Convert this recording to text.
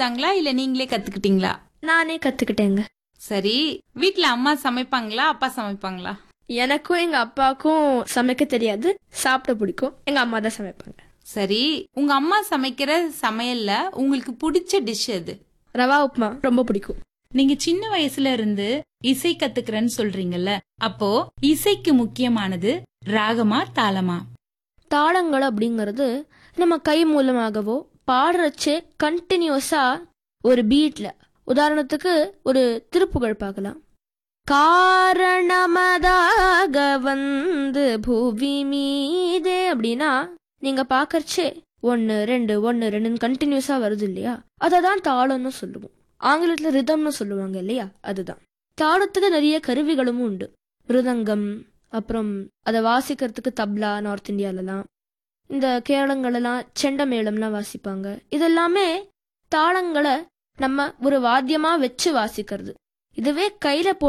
கொடுத்தாங்களா இல்ல நீங்களே கத்துக்கிட்டீங்களா நானே கத்துக்கிட்டேங்க சரி வீட்ல அம்மா சமைப்பாங்களா அப்பா சமைப்பாங்களா எனக்கும் எங்க அப்பாவுக்கும் சமைக்க தெரியாது சாப்பிட பிடிக்கும் எங்க அம்மா தான் சமைப்பாங்க சரி உங்க அம்மா சமைக்கிற சமையல்ல உங்களுக்கு பிடிச்ச டிஷ் எது ரவா உப்புமா ரொம்ப பிடிக்கும் நீங்க சின்ன வயசுல இருந்து இசை கத்துக்கிறேன்னு சொல்றீங்கல்ல அப்போ இசைக்கு முக்கியமானது ராகமா தாளமா தாளங்கள் அப்படிங்கிறது நம்ம கை மூலமாகவோ பாடுறச்சே கண்டினியூஸா ஒரு பீட்ல உதாரணத்துக்கு ஒரு திருப்புகழ் பார்க்கலாம் காரணமதாக வந்து புவி மீதே அப்படின்னா நீங்க பாக்கறச்சே ஒன்னு ரெண்டு ஒன்னு ரெண்டுன்னு கண்டினியூஸா வருது இல்லையா அதை தான் தாளம்னு சொல்லுவோம் ஆங்கிலத்துல ரிதம்னு சொல்லுவாங்க இல்லையா அதுதான் தாளத்துக்கு நிறைய கருவிகளும் உண்டு மிருதங்கம் அப்புறம் அதை வாசிக்கிறதுக்கு தப்லா நார்த் இந்தியாலலாம் இந்த கேரளங்களெல்லாம் செண்ட மேளம்லாம் வாசிப்பாங்க இதெல்லாமே தாளங்களை நம்ம ஒரு வாத்தியமா வச்சு வாசிக்கிறது இதுவே கையில போ